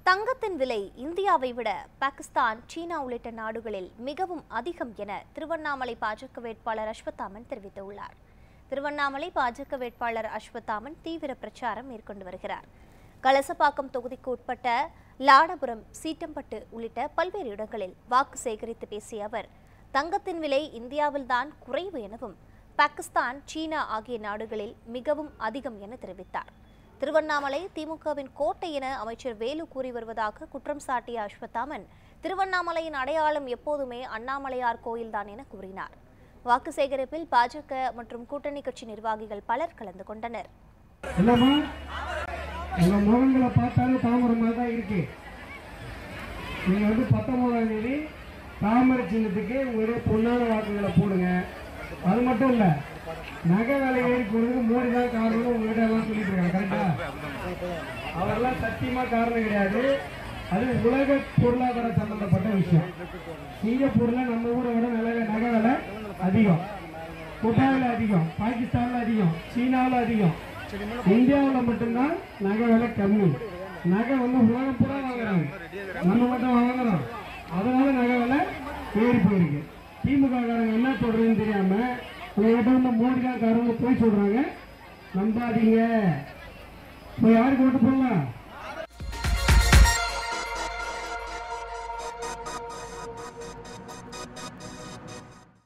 தங்கத்தின் விலை இந்தியாவை விட பாகிஸ்தான் சீனா உள்ளிட்ட நாடுகளில் மிகவும் அதிகம் என திருவண்ணாமலை பாஜக வேட்பாளர் அஸ்வத்தாமன் தெரிவித்துள்ளார் திருவண்ணாமலை பாஜக வேட்பாளர் அஸ்வத்தாமன் தீவிர பிரச்சாரம் மேற்கொண்டு வருகிறார் கலசப்பாக்கம் தொகுதிக்கு உட்பட்ட லாடபுரம் சீட்டம்பட்டு உள்ளிட்ட பல்வேறு இடங்களில் வாக்கு சேகரித்து பேசிய அவர் தங்கத்தின் விலை இந்தியாவில்தான் குறைவு எனவும் பாகிஸ்தான் சீனா ஆகிய நாடுகளில் மிகவும் அதிகம் என தெரிவித்தார் திருவண்ணாமலை திமுகவின் கோட்டை என அமைச்சர் வேலு கூறி வருவதாக குற்றம் சாட்டிய அஸ்வத்தாமன் திருவண்ணாமலையின் அடையாளம் எப்போதுமே அண்ணாமலையார் கோயில்தான் என கூறினார் வாக்கு சேகரிப்பில் பாஜக மற்றும் கூட்டணி கட்சி நிர்வாகிகள் பலர் கலந்து கொண்டனர் இல்லம்மா உங்க முகங்களை பார்த்தாலே தாமரை மாதிரி தான் இருக்கு நீங்க வந்து பத்தொன்பதாம் தேதி தாமரை சின்னத்துக்கு உங்களுடைய பொன்னான வாக்குகளை போடுங்க அது மட்டும் இல்ல நகை விலை ஏறி போடுறதுக்கு மோடி தான் காரணம் உங்ககிட்ட எல்லாம் சொல்லிட்டு இருக்காங்க கரெக்டா அவரெல்லாம் சத்தியமா காரணம் கிடையாது அது உலக பொருளாதார சம்பந்தப்பட்ட விஷயம் சிங்கப்பூர்ல நம்ம ஊரை விட நில நகை விலை அதிகம் துபாயில் அதிகம் பாகிஸ்தான்ல அதிகம் சீனாவில் அதிகம் இந்தியாவில் மட்டும்தான் நகை விலை கம்மி நகை வந்து உலகம் பூரா வாங்குறாங்க நம்ம மட்டும் வாங்குறோம் அதனால நகை விலை ஏறி போயிருக்கு திமுக காரங்க என்ன சொல்றதுன்னு தெரியாம உங்ககிட்ட வந்து மோடி தான் காரங்க போய் சொல்றாங்க நம்பாதீங்க இப்போ யாருக்கு ஓட்டு போடலாம்